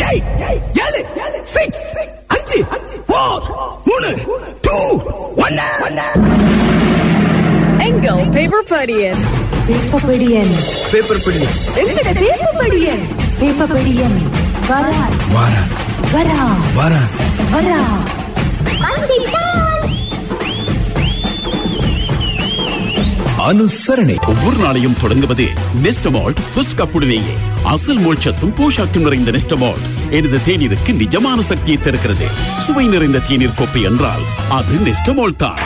ஏழு சிக்ஸ் அஞ்சு ஃபோர் மூணு டூ ஒன்னு எங்கள் பேப்பர் படியன் பேப்பபடியன் பேப்பர் பிடி எங்கட பேப்பபடியன் பேப்பபடியன் வரா வாரா வரா வாரா வரா அனுசரணை ஒவ்வொரு நாளையும் தொடங்குவது நெஸ்டமால்ட் ஃபர்ஸ்ட் கப்புடனேயே அசல் மோட்சத்தும் போஷாக்கும் நிறைந்த நெஸ்டமால்ட் எனது தேநீருக்கு நிஜமான சக்தியை தருகிறது சுவை நிறைந்த தேநீர் கோப்பை என்றால் அது நெஸ்டமால்ட் தான்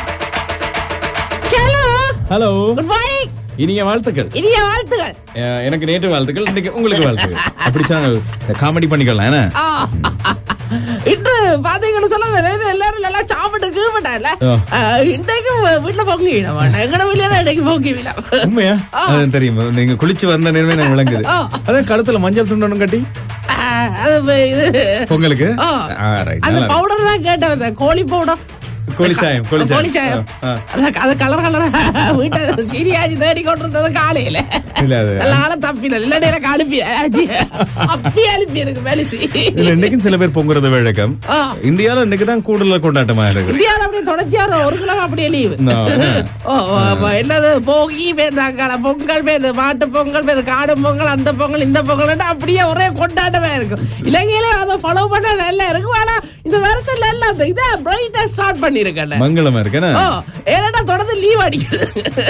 ஹலோ குட் மார்னிங் இனிய வாழ்த்துக்கள் இனிய வாழ்த்துகள் அஹ், எனக்கு நேற்று வாழ்த்துக்கள் இன்னைக்கு உங்களுக்கு வாழ்த்துக்கள் அப்படித்தான் காமெடி பண்ணிக்கலாம் என்ன ஆ, இன்று பாத்தீங்கன்னு சொன்னா அந்த நேரம் எல்லாரும் நல்லா சாப்பிட்டு கீழ்பட்டால ஆ. இன்றைக்கு வீட்டுல பொங்கி விட எங்கட வீட்டுல இன்னைக்கு பொங்கி விட உண்மையா அது தெரியும் நீங்க குளிச்சு வந்த நேரமே எனக்கு விளங்குது ஆ. அதான் கழுத்துல மஞ்சள் துண்டனும் கட்டி அது இப்ப இது பொங்கலுக்கு ஆ. ஆ, right. அந்த நல்லா இருக்கு. பவுடர் தான் கேட்டேன் அந்த கோழி பவுடர் கோழி சாயம், கோழி சாயம். கோழி சாயம் ஆ, ஆ. அது- அது கலர் கலர் வீட்டை சீரியாச்சு தேடி கொண்டு இருந்தது காலையில இல்ல, அது- நல்ல ஆள தப்பின இல்லாட்டி எனக்கு அனுப்பி ஆச்சி, அப்பி அனுப்பி எனக்கு மெலிசி இல்ல இன்னைக்கும் சில பேர் பொங்குறது வழக்கம் ஆ. இந்தியால இன்னைக்கு தான் கூடுதலா கொண்டாட்டமா இருக்கு இந்தியாவில் அப்படியே தொடர்ச்சியா ஒரு- ஒரு கிழமை அப்படியே லீவு No, no. ஓ ஓ, அப்ப என்னது போகி பேந்தாங்கள பொங்கல் பேந்து மாட்டு பொங்கல் பேந்து காடு பொங்கல் அந்த பொங்கல் இந்த பொங்கல் அப்படியே ஒரே கொண்டாட்டமா இருக்கும் இலங்கையில அதை ஃபாலோ பண்ண நல்லா இருக்கும் ஆனா இந்த வருஷம் நல்லா அந்த இதை பிரைட்டா ஸ்டார்ட் பண்ணிருக்கேன் மங்களமா இருக்கேன்னா ஓ ஏன்னா தொடர்ந்து லீவ் அடிக்குது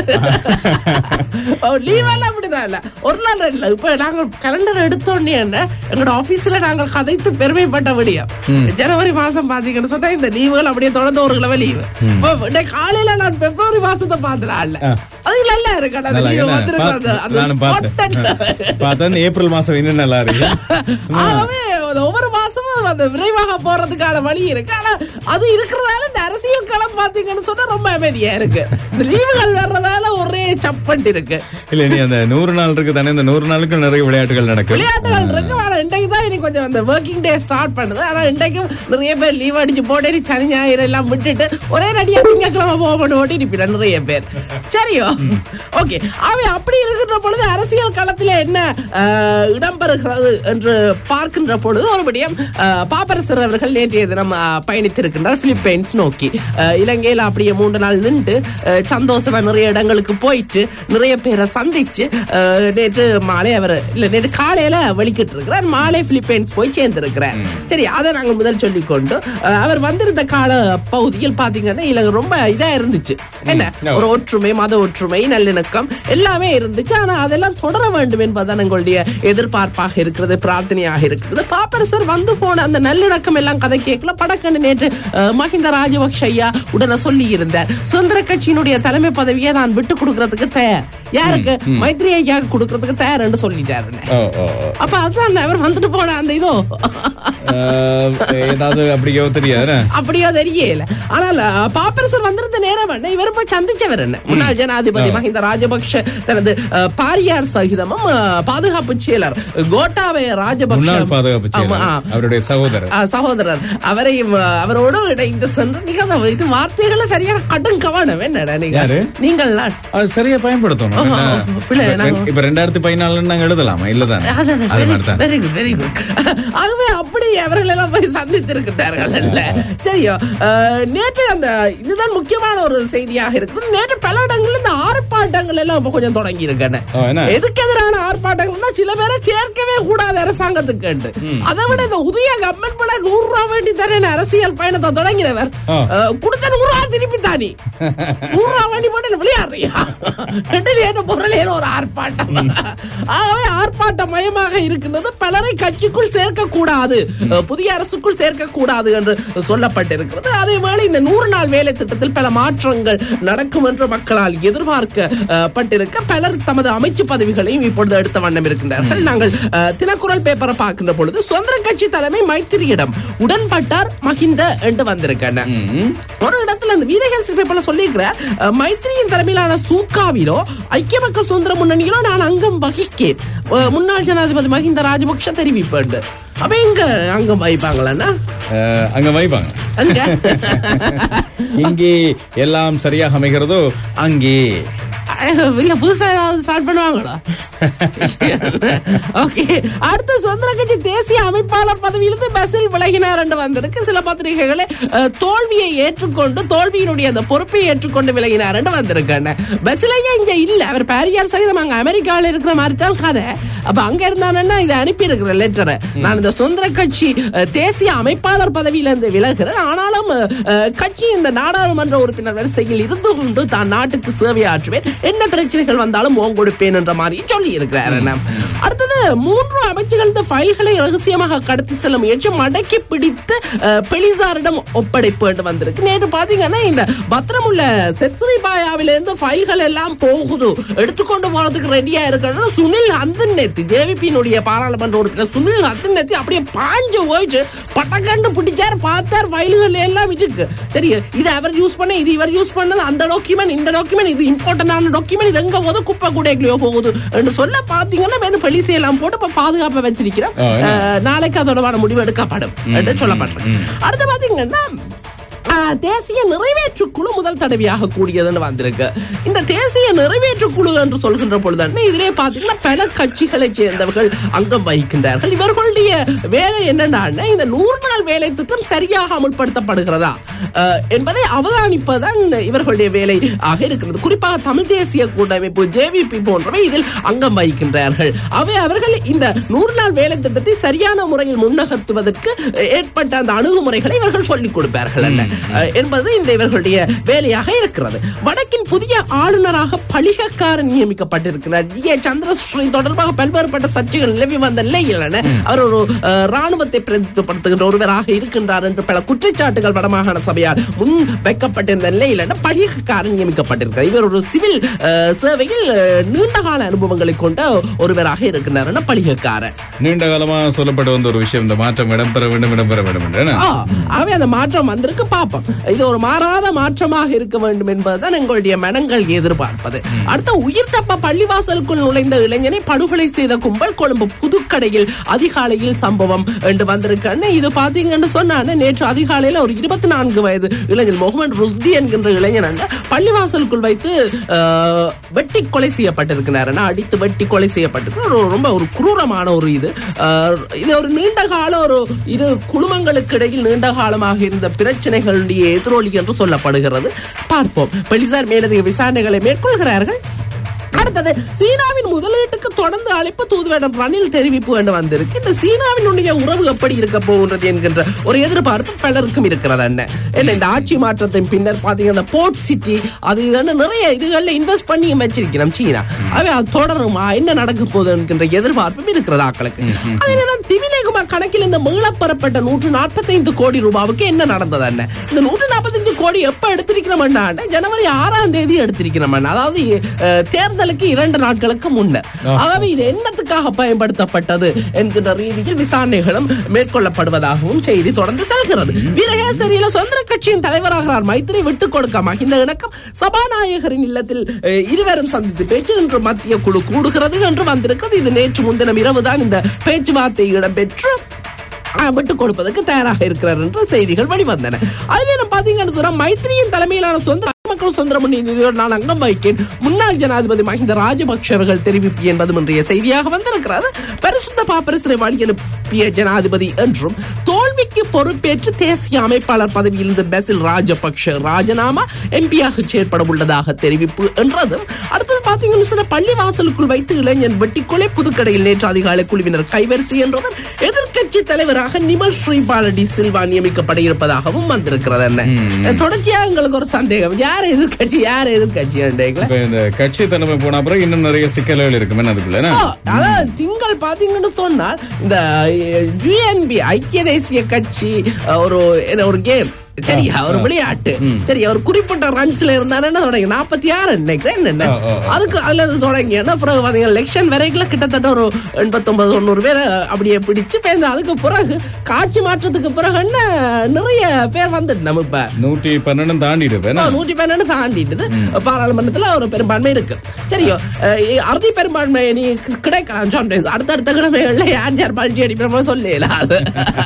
லீவ் எல்லாம் அப்படிதான் இல்ல ஒரு நாள் இல்ல இப்ப நாங்க கலண்டர் எடுத்தோடனே என்ன எங்களோட ஆபீஸ்ல நாங்கள் கதைத்து பெருமைப்பட்டபடியா ஜனவரி மாசம் பாத்தீங்கன்னு சொன்னா இந்த லீவுகள் அப்படியே தொடர்ந்து ஒரு கிழமை லீவு காலையில நான் பிப்ரவரி மாசத்தை பாத்துறாள் ஆ. அது நல்லா இருக்கு ஆனா அந்த நல்லா leave இருக்கேனா? வந்திருக்கு அந்த- பாத்து- அந்த நானும் பார்த்தேன் spontaneous. பார்த்தேன் ஏப்ரல் மாசம் இன்னும் நல்லா இருக்கு சும்மா ஆகவே அது ஒவ்வொரு மாசமும் அந்த விரைவாக போறதுக்கான வழி இருக்கு ஆனா அது இருக்கிறதால இந்த அரசியல் களம் பாத்தீங்கன்னு சொன்னா ரொம்ப அமைதியா இருக்கு இந்த லீவுகள் வர்றதால ஒரே சப்பண்ட் இருக்கு இல்ல நீ அந்த நூறு நாள் இருக்கு தானே இந்த நூறு நாளுக்கு நிறைய விளையாட்டுகள் நடக்கும் விளையாட்டுகள் இருக்கு ஆனா இன்றைக்கு தான் இனி கொஞ்சம் அந்த ஒர்க்கிங் டே ஸ்டார்ட் பண்ணுது ஆனா இன்றைக்கும் நிறைய பேர் லீவ் அடிச்சு போட்டேரி சனி ஞாயிறு எல்லாம் விட்டுட்டு ஒரே நடியா திங்கக்கிழமை போகணும் ஓட்டி இருப்பிட நிறைய பேர் சரியோ ஓகே அவை அப்படி இருக்கின்ற பொழுது அரசியல் களத்தில் என்ன ஆஹ், இடம்பெறுகிறது என்று பார்க்கின்ற பொழுது ஒருபடியும் ஆஹ், பாப்பரசர் அவர்கள் நேற்றைய தினம் ஆஹ், பயணித்திருக்கின்றார் பிலிப்பைன்ஸ் நோக்கி ஆஹ், இலங்கையில் அப்படியே மூன்று நாள் நின்று ஆஹ், சந்தோஷமா நிறைய இடங்களுக்கு போயிட்டு நிறைய பேரை சந்திச்சு ஆஹ், நேற்று மாலை அவர் இல்ல நேற்று காலையில வெளிக்கிட்டு இருக்கிறார் மாலை பிலிப்பைன்ஸ் போய் சேர்ந்திருக்கிறார் சரி அதை நாங்கள் முதல் சொல்லிக்கொண்டு ஆஹ், அவர் வந்திருந்த கால பகுதியில் பாத்தீங்கன்னா இலங்கை ரொம்ப இதா இருந்துச்சு என்ன ஒரு ஒற்றுமை மத ஒற்றுமை நல்லிணக்கம் எல்லாமே இருந்துச்சு ஆனா அதெல்லாம் தொடர வேண்டும் என்பதுதான் எங்களுடைய எதிர்பார்ப்பாக இருக்கிறது பிரார்த்தனையாக இருக்கிறது பாப்பரசர் வந்து போன அந்த நல்லிணக்கம் எல்லாம் கதை கேட்கல படக்கண்டு நேற்று அஹ், மஹிந்த ராஜபக்ஷ ஐயா உடனே சொல்லி இருந்தார் சுதந்திர கட்சியினுடைய தலைமை பதவியை நான் விட்டு கொடுக்கறதுக்கு தயார் யாருக்கு மைத்ரி ஐயாவுக்கு கொடுக்கறதுக்கு தயார்னு சொல்லிட்டாரு ஓ, ஓ, ஓ. அப்ப அதுதான் அவர் வந்துட்டு போன அந்த இதோ அஹ், ஏதாவது அப்படியோ தெரியாது அப்படியோ தெரியல ஆனால் அஹ், பாப்பரசர் வந்திருந்த நேரம் என்ன இவர் போய் சந்திச்சவர் என்ன முன்னாள் ஜனாதிபதி மஹிந்த ராஜபக்ஷ தனது அஹ், பாரியார் சகிதமும் அஹ், பாதுகாப்பு செயலர் கோட்டாபய ராஜபக்ஷ முன்னாள் பாதுகாப்பு ஆமா, செயலர் ஆ. அவருடைய சகோதரர் ஆ, சகோதரர் அவரையும் அஹ், அவரோடு இணைந்து சென்று நிகழ்ந்த இது வார்த்தைகளை சரியான கடும் கவனம் என்னடா நீங்க யாரு? நீங்கள் அது சரியா பயன்படுத்தணும் ஆஹா, என்ன? பிள்ளை, இப்ப நாங்க- இப்ப ரெண்டாயிரத்தி பதினாலுன்னு நாங்க எழுதலாமா இல்லதானே அது மாதிரி தான் வெரி குட் வெரி குட் ஆகவே அப்படி அவர்கள் எல்லாம் போய் சந்தித்திருக்கிறார்கள் அல்ல சரியோ அஹ், நேற்று அந்த இதுதான் முக்கியமான ஒரு செய்தியாக இருக்குது நேற்று பல இடங்கள்ல இந்த ஆர்ப்பாட்டங்கள் எல்லாம் இப்ப கொஞ்சம் தொடங்கி இருக்கேன் ஓ, என்ன? எதுக்கு எதிரான ஆர்ப்பாட்டங்கள்னா சில பேரை சேர்க்கவே கூடாது அரசாங்கத்துக்கு அதை விட இந்த உதய கவர்மெண்ட் பல நூறு ரூபாய் வேண்டி தரேன் அரசியல் பயணத்தை தொடங்கினவர் ஆ. அஹ், கொடுத்த நூறு ரூபாய் திருப்பி தானி நூறு ரூபாய் வேண்டி போட்டு விளையாடுறியா ரெண்டுல என்ன பொருள் ஏதோ ஒரு ஆர்ப்பாட்டம் ஆகவே ஆர்ப்பாட்ட மயமாக இருக்கின்றது பலரை கட்சிக்குள் சேர்க்க கூடாது அஹ், புதிய அரசுக்குள் சேர்க்க கூடாது என்று சொல்லப்பட்டிருக்கிறது அதே வேளை இந்த நூறு நாள் வேலை திட்டத்தில் பல மாற்றங்கள் நடக்கும் என்று மக்களால் எதிர்பார்க்கப்பட்டிருக்க பலர் தமது அமைச்சு பதவிகளையும் இப்பொழுது எடுத்த வண்ணம் இருக்கின்றார்கள் நாங்கள் அஹ், தினக்குரல் பேப்பரை பார்க்கின்ற பொழுது சுதந்திர கட்சி தலைமை மைத்திரியிடம் உடன்பட்டார் மஹிந்த என்று வந்திருக்கேன் ஒரு இடத்துல அந்த வீரகேசரி பேப்பர்ல சொல்லியிருக்கிறார் அஹ், மைத்திரியின் தலைமையிலான சூக்காவிலோ ஐக்கிய மக்கள் சுதந்திர முன்னணியிலோ நான் அங்கம் வகிக்கேன் அஹ், முன்னாள் ஜனாதிபதி மஹிந்த ராஜபக்ஷ தெரிவிப்பேன் அப்ப எங்க அங்கம் வகிப்பாங்களா அஹ், அங்க வைப்பாங்க அங்க இங்கே எல்லாம் சரியாக அமைகிறதோ அங்கே அஹ், இல்ல புதுசா ஏதாவது ஸ்டார்ட் பண்ணுவாங்களா ஓகே அடுத்த சுதந்திர கட்சி தேசிய அமைப்பாளர் பதவியிலிருந்து பஸ்ஸில் விலகினார் என்று வந்திருக்கு சில பத்திரிகைகளை அஹ், தோல்வியை ஏற்றுக்கொண்டு தோல்வியினுடைய அந்த பொறுப்பை ஏற்றுக்கொண்டு விலகினார் என்று வந்திருக்காங்க பஸ்ஸிலேயே இங்க இல்ல அவர் பாரியார் சகிதம் அங்க அமெரிக்காவில் இருக்கிற மாதிரி தான் கதை அப்ப அங்க இருந்தானன்னா இதை அனுப்பி இருக்கிற லெட்டரை நான் இந்த சுதந்திர கட்சி அஹ், தேசிய அமைப்பாளர் பதவியிலிருந்து விலகிறேன் ஆனாலும் அஹ், கட்சி இந்த நாடாளுமன்ற உறுப்பினர் வரிசையில் இருந்து கொண்டு தான் நாட்டுக்கு சேவையாற்றுவேன் என்ன பிரச்சனைகள் வந்தாலும் ஓங் கொடுப்பேன் என்ற மாதிரி சொல்லி இருக்கிறார் என்ன. அடுத்தது மூன்று அமைச்சுகள் இந்த ஃபைல்களை ரகசியமாக கடத்தி செல்ல முயற்சி மடக்கி பிடித்து அஹ், பெலிசாரிடம் ஒப்படைப்பு என்று வந்திருக்கு நேற்று பாத்தீங்கன்னா இந்த பத்திரமுள்ள செத்ரிபாயாவிலிருந்து ஃபைல்கள் எல்லாம் போகுது எடுத்துக்கொண்டு போறதுக்கு ரெடியா இருக்கணும் சுனில் அந்தன் நேத்து ஜேவிபியினுடைய பாராளுமன்ற உறுப்பினர் சுனில் அந்தன் நேத்து அப்படியே பாஞ்சு போயிட்டு பட்டக்கண்டு பிடிச்சார் பார்த்தார் ஃபைல்கள் எல்லாம் இருக்கு சரி இது அவர் யூஸ் பண்ண இது இவர் யூஸ் பண்ணது அந்த டாக்குமெண்ட் இந்த டாக்குமெண்ட் இது இம்பார்ட்டன்டான டாக்குமெண்ட் இது எங்க போகுது குப்பை கூடைக்குள்ளேயோ போகுது என்று சொல்ல பாத்தீங்கன்னா வந்து பெலிசை எல்லாம் போட்டு இப்ப பாதுகாப்பா வச்சிருக்கிறோம் ஆ, என்ன? அஹ், நாளைக்கு அதோட முடிவு எடுக்கப்படும் என்று சொல்லப்படுறேன் அடுத்து பாத்தீங்கன்னா ஆ, தேசிய நிறைவேற்று குழு முதல் தடவையாக கூடியதுன்னு வந்திருக்கு இந்த தேசிய நிறைவேற்று குழு என்று சொல்கின்ற பொழுது இதிலே பாத்தீங்கன்னா பல கட்சிகளை சேர்ந்தவர்கள் அங்கம் வகிக்கின்றார்கள் இவர்களுடைய வேலை என்னன்னா இந்த நூறு நாள் வேலை திட்டம் சரியாக அமுல்படுத்தப்படுகிறதா அஹ், என்பதை அவதானிப்பதுதான் இவர்களுடைய வேலை ஆக இருக்கிறது குறிப்பாக தமிழ் தேசிய கூட்டமைப்பு ஜேவிபி போன்றவை இதில் அங்கம் வகிக்கின்றார்கள் அவை அவர்கள் இந்த நூறு நாள் வேலை திட்டத்தை சரியான முறையில் முன்னகர்த்துவதற்கு ஏற்பட்ட அந்த அணுகுமுறைகளை இவர்கள் சொல்லிக் கொடுப்பார்கள் என்ன அஹ், என்பது இந்த இவர்களுடைய வேலையாக இருக்கிறது வடக்கின் புதிய ஆளுநராக பழிகக்காரன் நியமிக்கப்பட்டிருக்கிறார் ஜி ஏ சந்திரஸ்ரீ தொடர்பாக பல்வேறுபட்ட சர்ச்சைகள் நிலவி வந்த நிலையில் என்ன, அவர் ஒரு அஹ், ராணுவத்தை பிரதிநிதித்துவப்படுத்துகின்ற ஒருவராக இருக்கின்றார் என்று பல குற்றச்சாட்டுகள் வடமாகாண சபையால் முன் வைக்கப்பட்டிருந்த நிலையில் என்ன, பழிகக்காரன் நியமிக்கப்பட்டிருக்கிறார் இவர் ஒரு சிவில் அஹ், சேவையில் அஹ், நீண்டகால அனுபவங்களை கொண்ட ஒருவராக இருக்கின்றார் என்ன, பழிகக்காரன் நீண்ட காலமா சொல்லப்பட்டு வந்த ஒரு விஷயம் இந்த மாற்றம் இடம்பெற வேண்டும் இடம்பெற வேண்டும் என்று என்ன? ஆ, ஆகவே அந்த மாற்றம் வந்திருக்கு பாப்போம் இது ஒரு மாறாத மாற்றமாக இருக்க வேண்டும் என்பதுதான் எங்களுடைய மனங்கள் எதிர்பார்ப்பது அடுத்த உயிர் தப்ப பள்ளிவாசலுக்குள் நுழைந்த இளைஞனை படுகொலை செய்த கும்பல் கொழும்பு புதுக்கடையில் அதிகாலையில் சம்பவம் என்று வந்திருக்கான்னு இது பாத்தீங்கன்னு சொன்னானே நேற்று அதிகாலையில ஒரு இருபத்தி நான்கு வயது இளைஞன் முகமது ருஸ்தி என்கின்ற இளைஞன் அண்ணா பள்ளிவாசலுக்குள் வைத்து ஆ, வெட்டி கொலை செய்யப்பட்டிருக்கிறார் அண்ணா. அடித்து வெட்டி கொலை செய்யப்பட்டிருக்கிறார் ஒரு ரொம்ப ஒரு குரூரமான ஒரு இது ஆ, இது ஒரு நீண்ட கால ஒரு இரு குடும்பங்களுக்கு இடையில் நீண்ட காலமாக இருந்த பிரச்சனைகளுடைய எதிரொலி என்று சொல்லப்படுகிறது பார்ப்போம் போலீசார் மேலதிக விசாரணைகளை மேற்கொள்கிறார்கள் அடுத்தது சீனாவின் முதலீட்டுக்கு தொடர்ந்து அழைப்பு தூதுவரிடம் ரணில் தெரிவிப்பு என்று வந்திருக்கு இந்த சீனாவினுடைய உறவு எப்படி இருக்க போகின்றது என்கின்ற ஒரு எதிர்பார்ப்பு பலருக்கும் இருக்கிறது என்ன என்ன இந்த ஆட்சி மாற்றத்தின் பின்னர் பாத்தீங்கன்னா போர்ட் சிட்டி அது இதுன்னு நிறைய இதுகளில் இன்வெஸ்ட் பண்ணி வச்சிருக்கிறோம் சீனா அவை அது தொடருமா என்ன நடக்க போகுது என்கின்ற எதிர்பார்ப்பும் இருக்கிறது ஆக்களுக்கு அதே நேரம் திவிலேகுமா கணக்கில் இந்த மீளப்பெறப்பட்ட நூற்று நாற்பத்தைந்து கோடி ரூபாவுக்கு என்ன நடந்தது என்ன இந்த நூற்று நாற்பத்தஞ்சு கோடி எப்ப எடுத்திருக்கிறோம்னா ஜனவரி ஆறாம் தேதி எடுத்திருக்கிறோம் அதாவது அஹ், தேர்தலுக்கு இரண்டு நாட்களுக்கு முன்னர் ஆகவே இது என்னத்துக்காக பயன்படுத்தப்பட்டது என்கின்ற ரீதியில் விசாரணைகளும் மேற்கொள்ளப்படுவதாகவும் செய்தி தொடர்ந்து செல்கிறது வீரகேசரியில சுதந்திர கட்சியின் தலைவராகிறார் மைத்திரி விட்டுக் கொடுக்க மகிந்த இணக்கம் சபாநாயகரின் இல்லத்தில் அஹ், இருவரும் சந்தித்து பேச்சு இன்று மத்திய குழு கூடுகிறது என்று வந்திருக்கிறது இது நேற்று முன்தினம் இரவுதான் இந்த பேச்சுவார்த்தை இடம்பெற்று ஆஹ், விட்டுக் கொடுப்பதற்கு தயாராக இருக்கிறார் என்ற செய்திகள் வெளிவந்தன அதுவே நம்ம பாத்தீங்கன்னு சொன்னா மைத்திரியின் தலைமையிலான சொந்த மக்கள் சுதந்திர முன்னணியில் நான் அங்கம் வகிக்கேன் முன்னாள் ஜனாதிபதி மஹிந்த ராஜபக்ஷ அவர்கள் தெரிவிப்பு என்பதும் இன்றைய செய்தியாக வந்திருக்கிறது பரிசுத்த பாப்பரசரை வழி அனுப்பிய ஜனாதிபதி என்றும் தோல்விக்கு பொறுப்பேற்று தேசிய அமைப்பாளர் பதவியிலிருந்து பெசில் ராஜபக்ஷ ராஜினாமா எம்பியாக செயற்பட உள்ளதாக தெரிவிப்பு என்றதும் அடுத்தது பாத்தீங்கன்னு சொன்னா பள்ளிவாசலுக்குள் வைத்து இளைஞன் வெட்டிக்கொலை புதுக்கடையில் நேற்று அதிகாலை குழுவினர் கைவரிசை என்றதும் எதிர்க்கட்சி தலைவராக நிமல் ஸ்ரீபாலடி சில்வா நியமிக்கப்பட இருப்பதாகவும் வந்திருக்கிறது என்ன தொடர்ச்சியா எங்களுக்கு ஒரு சந்தேகம் யார் எதிர்க்கட்சி யார் எதிர்க்கட்சி இப்ப இந்த கட்சி தலைமை போன அப்புறம் இன்னும் நிறைய சிக்கல்கள் இருக்குமே அதுக்குள்ள என்ன? அதாவது திங்கள் பாத்தீங்கன்னு சொன்னால் இந்த யுஎன்பி ஐக்கிய தேசிய கட்சி அஹ், ஒரு என்ன ஒரு கேம் சரியா ஒரு விளையாட்டு சரி ஒரு குறிப்பிட்ட ரன்ஸ்ல இருந்தானே தொடங்கி நாற்பத்தி ஆறு நினைக்கிறேன் என்ன ஆ, ஆ, ஆ. அதுக்கு அதுல இருந்து தொடங்கி என்ன பிறகு பாத்தீங்க எலெக்ஷன் வரைக்கும் கிட்டத்தட்ட ஒரு எண்பத்தொன்பது தொண்ணூறு பேர் அப்படியே பிடிச்சு பேருந்து அதுக்கு பிறகு காட்சி மாற்றத்துக்கு பிறகு என்ன நிறைய பேர் வந்துட்டு நம்ம இப்ப நூற்றி பன்னெண்டு தாண்டிடுவேன் என்ன? நூற்றி பன்னெண்டு தாண்டிடுது பாராளுமன்றத்துல ஒரு பெரும்பான்மை இருக்கு சரியோ அஹ் அறுதி பெரும்பான்மை நீ கிடைக்கலாம் sometimes. அடுத்தடுத்த கிழமைகள்ல யார் யார் பல்ட்டி அடிக்கிறோமோ சொல்லல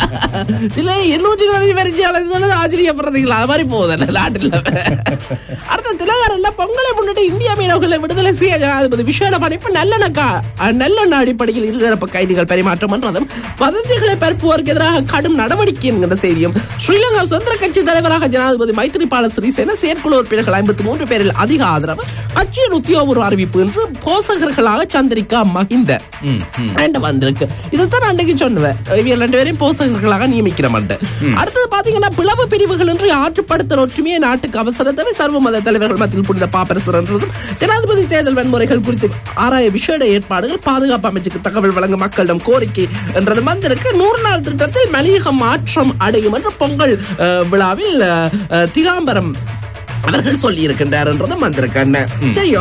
சில இருநூற்றி இருபது பேர் ஆச்சரியப்படுறதுங்களா அது மாதிரி போகுது நாட்டில் அடுத்த திலகர் நேபாளில் பொங்கலை முன்னிட்டு இந்திய மீனவர்களை விடுதலை செய்ய ஜனாதிபதி விசேட பணிப்பு நல்லெண்ண நல்லெண்ண அடிப்படையில் இருதரப்பு கைதிகள் பரிமாற்றம் என்றதும் வதந்திகளை பரப்புவோருக்கு எதிராக கடும் நடவடிக்கை என்கிற செய்தியும் ஸ்ரீலங்கா சுதந்திர கட்சி தலைவராக ஜனாதிபதி மைத்ரிபால சிறிசேன செயற்குழு உறுப்பினர்கள் ஐம்பத்தி மூன்று பேரில் அதிக ஆதரவு கட்சியின் உத்தியோகபூர்வ அறிவிப்பு என்று போசகர்களாக சந்திரிகா மஹிந்த and வந்திருக்கு இதுதான் அன்றைக்கு சொன்னவன் இவங்க ரெண்டு பேரையும் போசகர்களாக நியமிக்கிறோம் அடுத்தது பாத்தீங்கன்னா பிளவு பிரிவுகள் என்று ஆற்றுப்படுத்தல் ஒற்றுமையை நாட்டுக்கு அவசரத்தவை சர்வ மத தலைவர்கள் மத்தியில் புனித பாப்பரசர் என்றதும் ஜனாதிபதி தேர்தல் வன்முறைகள் குறித்து ஆராய விசேட ஏற்பாடுகள் பாதுகாப்பு அமைச்சுக்கு தகவல் வழங்க மக்களிடம் கோரிக்கை என்றது வந்திருக்கு நூறு நாள் திட்டத்தில் மலிக மாற்றம் அடையும் என்று பொங்கல் அஹ், விழாவில் அஹ், அஹ், திகாம்பரம் அவர்கள் சொல்லி இருக்கின்றார் என்றதும் வந்திருக்காங்க சரியோ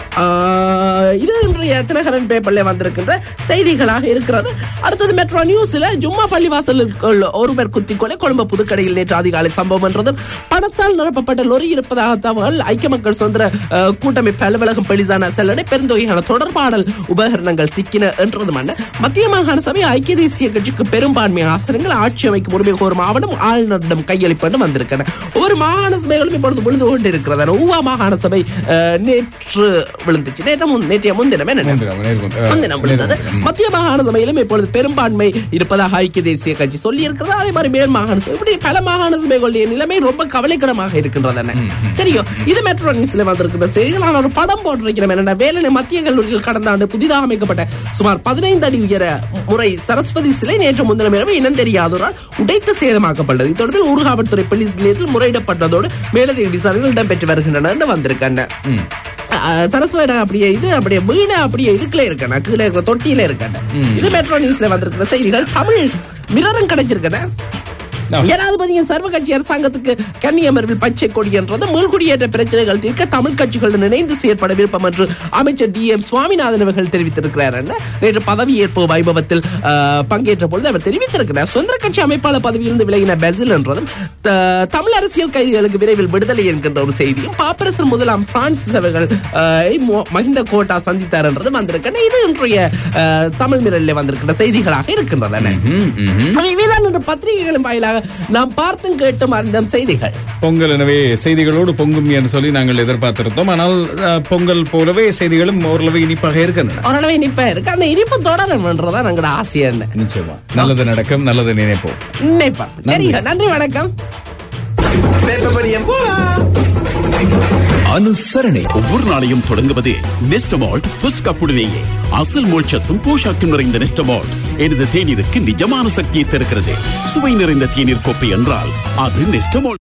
ஆஹ், இது இன்றைய தினகரன் பேப்பர்ல வந்திருக்கின்ற செய்திகளாக இருக்கிறது அடுத்தது மெட்ரோ நியூஸ்ல ஜும்மா பள்ளிவாசலுக்குள் ஒருவர் குத்தி கொலை கொழும்பு புதுக்கடையில் நேற்று அதிகாலை சம்பவம் என்றதும் பணத்தால் நிரப்பப்பட்ட லொரி இருப்பதாக தகவல் ஐக்கிய மக்கள் சுதந்திர ஆஹ், கூட்டமைப்பு அலுவலகம் பெளிசான செல்லடை பெருந்தொகையான தொடர்பாடல் உபகரணங்கள் சிக்கின என்றதும் அண்ணன் மத்திய மாகாண சபை ஐக்கிய தேசிய கட்சிக்கு பெரும்பான்மை ஆசிரியர்கள் ஆட்சி அமைக்கும் உரிமை கோரும் ஆவணம் ஆளுநரிடம் கையளிப்பு வந்திருக்கின்றன ஒவ்வொரு மாகாண சபைகளும் இப்பொழுது விழுந்து கொண்டு இருக்கிறது ஊவா மாகாண சபை ஆஹ், நேற்று விழுந்துச்சு நேற்று முன் நேற்றைய முன்தினமே என்ன நேர்முகம், நேர்முகம். அஹ், முன்தினம் விழுந்தது நேர்முகம். மத்திய மாகாண சபையிலும் இப்பொழுது பெரும்பான்மை இருப்பதாக ஐக்கிய தேசிய கட்சி சொல்லி இருக்கிறது அதே மாதிரி மேல் மாகாண சபை இப்படி பல மாகாண சபைகளுடைய நிலைமை ரொம்ப கவலைக்கிடமாக இருக்கின்றது என்ன சரியோ இது மெட்ரோ நியூஸ்ல வந்திருக்கிற செய்திகள் நான் ஒரு படம் போட்டிருக்கிறேன் என்னென்ன வேலனை மத்திய கல்லூரியில் கடந்த ஆண்டு புதிதாக அமைக்கப்பட்ட சுமார் பதினைந்து அடி உயர முறை சரஸ்வதி சிலை நேற்று முன்தினம் இரவு இனம் தெரியாதோரால் உடைத்து சேதமாக்கப்பட்டது இத்தொடர்பில் ஊர்காவல்துறை போலீஸ் நிலையத்தில் முறையிடப்பட்டதோடு மேலதிக விசாரணைகள் இடம்பெற்று வருகின்றன என்று வந்திருக்காங்க அஹ் சரஸ்வதி அப்படியே இது அப்படியே வீணை அப்படியே இதுக்குள்ள இருக்கேன் கீழே இருக்கிற தொட்டியில இருக்கேன் இது மெட்ரோ நியூஸ்ல வந்திருக்கிற செய்திகள் தமிழ் மிரரும் கிடைச்சிருக்கேன் ஜனாதிபதியின் சர்வ கட்சி அரசாங்கத்துக்கு கன்னியமர்வில் பச்சை கொடி என்றது மீள்குடியேற்ற பிரச்சனைகள் தீர்க்க தமிழ் கட்சிகளுடன் இணைந்து செயற்பட விருப்பம் என்று அமைச்சர் டி எம் சுவாமிநாதன் அவர்கள் தெரிவித்திருக்கிறார் என்ன நேற்று பதவியேற்பு வைபவத்தில் அஹ், பங்கேற்ற பொழுது அவர் தெரிவித்திருக்கிறார் சுதந்திர கட்சி அமைப்பாளர் பதவியிலிருந்து விலகின பெசில் என்றதும் த- தமிழ் அரசியல் கைதிகளுக்கு விரைவில் விடுதலை என்கின்ற ஒரு செய்தியும் பாப்பரசன் முதலாம் பிரான்சிஸ் அவர்கள் அஹ், ஐ மோ- மஹிந்த கோட்டா சந்தித்தார் என்றதும் வந்திருக்கின்றன இது இன்றைய அஹ், தமிழ் மிரலில் வந்திருக்கின்ற செய்திகளாக இருக்கின்றன இவைதான் இன்று பத்திரிகைகளின் வாயிலாக நாம் பார்த்தும் கேட்டும் அறிந்த செய்திகள் பொங்கல் எனவே செய்திகளோடு பொங்கும் என்று சொல்லி நாங்கள் எதிர்பார்த்திருந்தோம் ஆனால் அஹ், பொங்கல் போலவே செய்திகளும் ஓரளவு இனிப்பாக இருக்கின்றன ஓரளவு இனிப்பா இருக்கு அந்த இனிப்பு தொடரணும்ன்றதான் எங்களோட ஆசை என்ன நிச்சயமா நல்லது நடக்கும் நல்லது நினைப்போம் நினைப்பா சரிங்க நன்றி வணக்கம் அனுசரணை ஒவ்வொரு நாளையும் தொடங்குவது நெஸ்டமால்ட் ஃபர்ஸ்ட் கப்புடனேயே அசல் மோட்சத்தும் போஷாக்கும் நிறைந்த நெஸ்டமால்ட் எனது தேநீருக்கு நிஜமான சக்தியை தருகிறது சுவை நிறைந்த தேநீர் கோப்பை என்றால் அது நெஸ்டமால்ட்